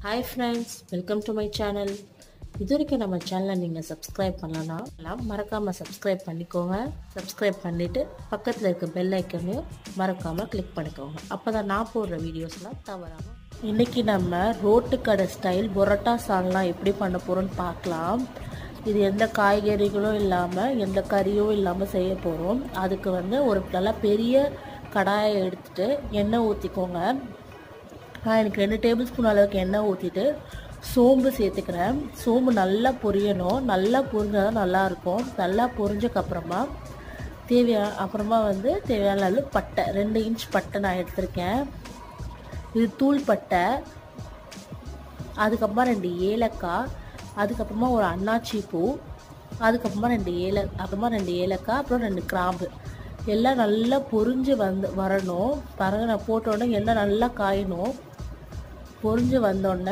hi friends welcome to my channel இது வரைக்கும் நம்ம சேனலை நீங்கள் சப்ஸ்கிரைப் பண்ணலன்னா மறக்காமல் சப்ஸ்கிரைப் பண்ணிக்கோங்க சப்ஸ்கிரைப் பண்ணிவிட்டு பக்கத்தில் இருக்க பெல் ஐக்கனையும் மறக்காமல் கிளிக் பண்ணிக்கோங்க அப்போ தான் நான் போடுற வீடியோஸ்லாம் தவறாமல் இன்றைக்கி நம்ம ரோட்டு கடை ஸ்டைல் பொரோட்டா சால்னா எப்படி பண்ண போகிறோம்னு பார்க்கலாம் இது எந்த காய்கறிகளும் இல்லாமல் எந்த கறியும் இல்லாமல் செய்ய போகிறோம் அதுக்கு வந்து ஒரு நல்லா பெரிய கடாயை எடுத்துகிட்டு எண்ணெய் ஊற்றிக்கோங்க நான் எனக்கு ரெண்டு டேபிள் ஸ்பூன் அளவுக்கு எண்ணெய் ஊற்றிட்டு சோம்பு சேர்த்துக்கிறேன் சோம்பு நல்லா பொரியணும் நல்லா பொரிஞ்சால் தான் நல்லாயிருக்கும் நல்லா பொரிஞ்சக்கப்புறமா தேவையான அப்புறமா வந்து தேவையான அளவு பட்டை ரெண்டு இன்ச் பட்டை நான் எடுத்திருக்கேன் இது தூள் பட்டை அதுக்கப்புறமா ரெண்டு ஏலக்காய் அதுக்கப்புறமா ஒரு அன்னாச்சி பூ அதுக்கப்புறமா ரெண்டு ஏல அப்புறமா ரெண்டு ஏலக்காய் அப்புறம் ரெண்டு கிராம்பு எல்லாம் நல்லா பொரிஞ்சு வந்து வரணும் பாருங்க நான் போட்டோடனே எண்ணெய் நல்லா காயணும் பொரிஞ்சு வந்தோடனே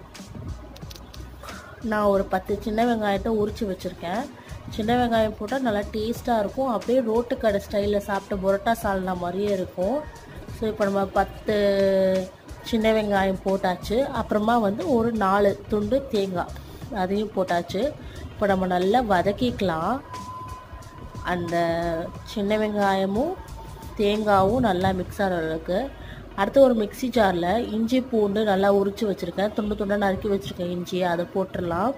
நான் ஒரு பத்து சின்ன வெங்காயத்தை உரித்து வச்சுருக்கேன் சின்ன வெங்காயம் போட்டால் நல்லா டேஸ்ட்டாக இருக்கும் அப்படியே ரோட்டு கடை ஸ்டைலில் சாப்பிட்ட பொரோட்டா சால்னா மாதிரியே இருக்கும் ஸோ இப்போ நம்ம பத்து சின்ன வெங்காயம் போட்டாச்சு அப்புறமா வந்து ஒரு நாலு துண்டு தேங்காய் அதையும் போட்டாச்சு இப்போ நம்ம நல்லா வதக்கிக்கலாம் அந்த சின்ன வெங்காயமும் தேங்காயும் நல்லா மிக்ஸ் ஆகிற அளவுக்கு அடுத்து ஒரு மிக்சி ஜாரில் இஞ்சி பூண்டு நல்லா உரித்து வச்சுருக்கேன் துண்டு துண்டாக நறுக்கி வச்சுருக்கேன் இஞ்சியை அதை போட்டுடலாம்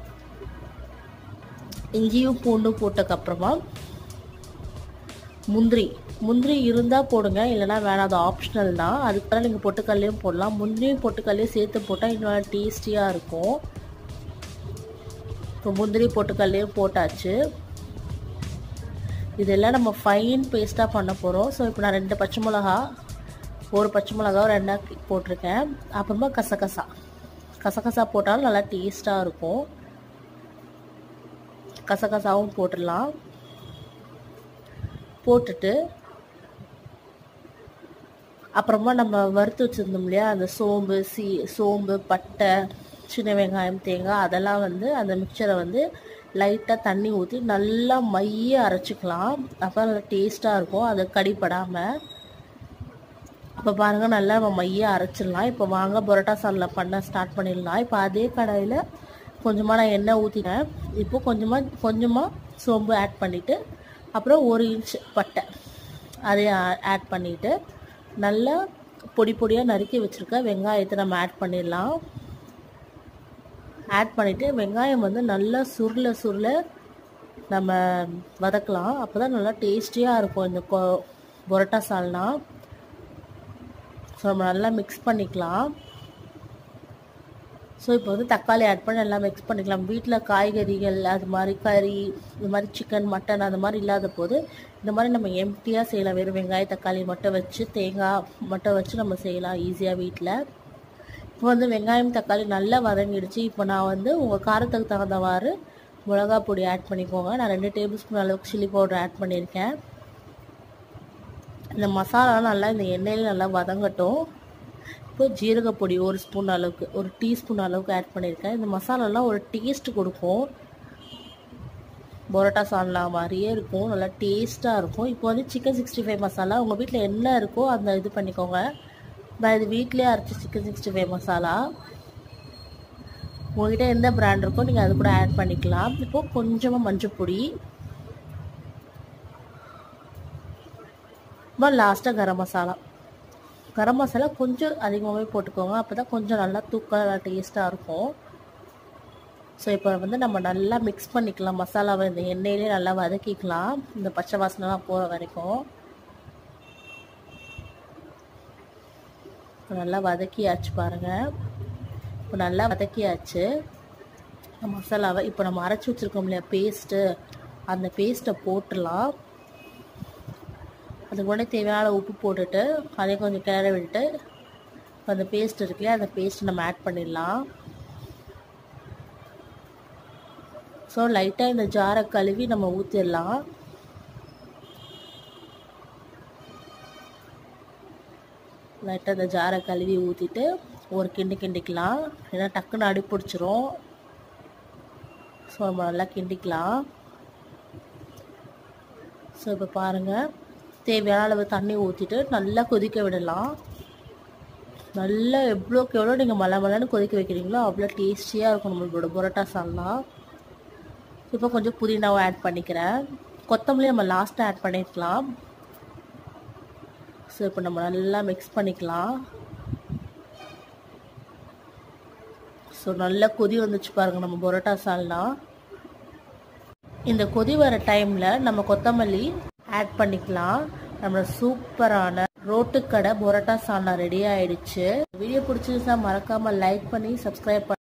இஞ்சியும் பூண்டும் போட்டதுக்கப்புறமா முந்திரி முந்திரி இருந்தால் போடுங்க இல்லைனா வேணாம் அது ஆப்ஷனல் தான் அதுக்கு தான் நீங்கள் பொட்டுக்கல்லையும் போடலாம் முந்திரியும் பொட்டுக்கல்லையும் சேர்த்து போட்டால் இன்னும் டேஸ்டியாக இருக்கும் இப்போ முந்திரி பொட்டுக்கல்லையும் போட்டாச்சு இதெல்லாம் நம்ம ஃபைன் பேஸ்ட்டாக பண்ண போகிறோம் ஸோ இப்போ நான் ரெண்டு பச்சை மிளகா ஒரு பச்சை மிளகா ரெண்டாக போட்டிருக்கேன் அப்புறமா கசகசா கசகசா போட்டாலும் நல்லா டேஸ்ட்டாக இருக்கும் கசகசாவும் போட்டுடலாம் போட்டுட்டு அப்புறமா நம்ம வறுத்து வச்சுருந்தோம் இல்லையா அந்த சோம்பு சீ சோம்பு பட்டை சின்ன வெங்காயம் தேங்காய் அதெல்லாம் வந்து அந்த மிக்சரை வந்து லைட்டாக தண்ணி ஊற்றி நல்லா மைய அரைச்சிக்கலாம் அப்போ நல்லா டேஸ்ட்டாக இருக்கும் அது கடிப்படாமல் இப்போ பாருங்கள் நல்லா நம்ம மைய அரைச்சிடலாம் இப்போ வாங்க பரோட்டா சால்னா பண்ண ஸ்டார்ட் பண்ணிடலாம் இப்போ அதே கடாயில் கொஞ்சமாக நான் எண்ணெய் ஊற்றினேன் இப்போ கொஞ்சமாக கொஞ்சமாக சோம்பு ஆட் பண்ணிவிட்டு அப்புறம் ஒரு இன்ச் பட்டை அதையும் ஆட் பண்ணிவிட்டு நல்லா பொடி பொடியாக நறுக்கி வச்சுருக்க வெங்காயத்தை நம்ம ஆட் பண்ணிடலாம் ஆட் பண்ணிவிட்டு வெங்காயம் வந்து நல்லா சுருள சுருள நம்ம வதக்கலாம் அப்போ தான் நல்லா டேஸ்டியாக இருக்கும் இந்த கொ பொரோட்டா சால்னா ஸோ நம்ம நல்லா மிக்ஸ் பண்ணிக்கலாம் ஸோ இப்போ வந்து தக்காளி ஆட் பண்ணி நல்லா மிக்ஸ் பண்ணிக்கலாம் வீட்டில் காய்கறிகள் அது மாதிரி கறி இது மாதிரி சிக்கன் மட்டன் அது மாதிரி இல்லாத போது இந்த மாதிரி நம்ம எம்டியாக செய்யலாம் வெறும் வெங்காய தக்காளி மட்டும் வச்சு தேங்காய் மட்டும் வச்சு நம்ம செய்யலாம் ஈஸியாக வீட்டில் இப்போ வந்து வெங்காயம் தக்காளி நல்லா வதங்கிடுச்சு இப்போ நான் வந்து உங்கள் காரத்துக்கு தகுந்தவாறு மிளகா பொடி ஆட் பண்ணிக்கோங்க நான் ரெண்டு டேபிள் ஸ்பூன் அளவுக்கு சில்லி பவுடர் ஆட் பண்ணியிருக்கேன் இந்த மசாலா நல்லா இந்த எண்ணெயில் நல்லா வதங்கட்டும் இப்போ ஜீரகப்பொடி ஒரு ஸ்பூன் அளவுக்கு ஒரு டீஸ்பூன் அளவுக்கு ஆட் பண்ணியிருக்கேன் இந்த மசாலாலாம் ஒரு டேஸ்ட் கொடுக்கும் பரோட்டா சால்னா மாதிரியே இருக்கும் நல்லா டேஸ்ட்டாக இருக்கும் இப்போ வந்து சிக்கன் சிக்ஸ்டி ஃபைவ் மசாலா உங்கள் வீட்டில் என்ன இருக்கோ அந்த இது பண்ணிக்கோங்க நான் இது வீட்லேயே அரைச்சி சிக்கன் சிக்ஸ்டி ஃபைவ் மசாலா உங்கள்கிட்ட எந்த பிராண்ட் இருக்கோ நீங்கள் அது கூட ஆட் பண்ணிக்கலாம் இப்போது கொஞ்சமாக மஞ்சள் பொடி அப்புறம் லாஸ்ட்டாக கரம் மசாலா கரம் மசாலா கொஞ்சம் அதிகமாகவே போட்டுக்கோங்க அப்போ தான் கொஞ்சம் நல்லா தூக்கம் நல்லா டேஸ்ட்டாக இருக்கும் ஸோ இப்போ வந்து நம்ம நல்லா மிக்ஸ் பண்ணிக்கலாம் மசாலாவை இந்த எண்ணெயிலே நல்லா வதக்கிக்கலாம் இந்த பச்சை வாசனைலாம் போகிற வரைக்கும் நல்லா வதக்கியாச்சு பாருங்கள் இப்போ நல்லா வதக்கியாச்சு மசாலாவை இப்போ நம்ம அரைச்சி வச்சுருக்கோம் இல்லையா பேஸ்ட்டு அந்த பேஸ்ட்டை போட்டுடலாம் அதுக்கு முன்னாடி தேவையான உப்பு போட்டுட்டு அதையும் கொஞ்சம் கிளற விட்டுட்டு அந்த பேஸ்ட் இருக்குல்லையா அந்த பேஸ்ட் நம்ம ஆட் பண்ணிடலாம் ஸோ லைட்டாக இந்த ஜாரை கழுவி நம்ம ஊற்றிடலாம் லைட்டாக இந்த ஜாரை கழுவி ஊற்றிட்டு ஒரு கிண்டு கிண்டிக்கலாம் ஏன்னா டக்குன்னு அடி பிடிச்சிரும் ஸோ நம்ம நல்லா கிண்டிக்கலாம் ஸோ இப்போ பாருங்கள் தேவையான அளவு தண்ணி ஊற்றிட்டு நல்லா கொதிக்க விடலாம் நல்லா எவ்வளோக்கு எவ்வளோ நீங்கள் மலை மலைன்னு கொதிக்க வைக்கிறீங்களோ அவ்வளோ டேஸ்டியாக இருக்கும் நம்மளோட பரோட்டா சால்னா இப்போ கொஞ்சம் புதினாவை ஆட் பண்ணிக்கிறேன் கொத்தமல்லி நம்ம லாஸ்ட்டாக ஆட் பண்ணிக்கலாம் ஸோ இப்போ நம்ம நல்லா மிக்ஸ் பண்ணிக்கலாம் ஸோ நல்லா கொதி வந்துச்சு பாருங்கள் நம்ம பரோட்டா சால்னா இந்த கொதி வர டைமில் நம்ம கொத்தமல்லி ஆட் பண்ணிக்கலாம் நம்ம சூப்பரான ரோட்டுக்கடை பரோட்டா சால்னா ரெடி ஆயிடுச்சு வீடியோ பிடிச்சிருந்தா மறக்காமல் லைக் பண்ணி சப்ஸ்கிரைப் பண்ணி